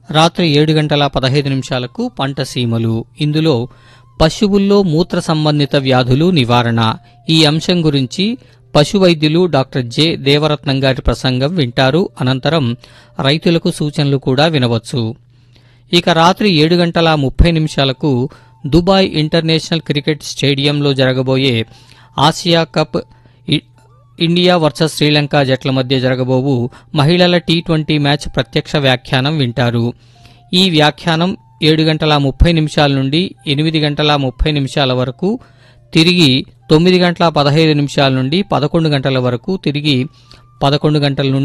రాత్రి ఏడు గంటల పదహైదు నిమిషాలకు పంట సీమలు ఇందులో పశువుల్లో మూత్ర సంబంధిత వ్యాధులు నివారణ ఈ అంశం గురించి పశు వైద్యులు డాక్టర్ జె దేవరత్నం గారి ప్రసంగం వింటారు అనంతరం రైతులకు సూచనలు కూడా వినవచ్చు ఇక రాత్రి ఏడు గంటల ముప్పై నిమిషాలకు దుబాయ్ ఇంటర్నేషనల్ క్రికెట్ స్టేడియంలో జరగబోయే ఆసియా కప్ ఇ- ఇండియా వర్సెస్ శ్రీలంక జట్ల మధ్య జరగబోవు మహిళల టీ ట్వంటీ మ్యాచ్ ప్రత్యక్ష వ్యాఖ్యానం వింటారు ఈ వ్యాఖ్యానం ఏడు గంటల ముప్పై నిమిషాల నుండి ఎనిమిది గంటల ముప్పై నిమిషాల వరకు తిరిగి తొమ్మిది గంటల పదహైదు నిమిషాల నుండి పదకొండు గంటల వరకు తిరిగి పదకొండు గంటల నుండి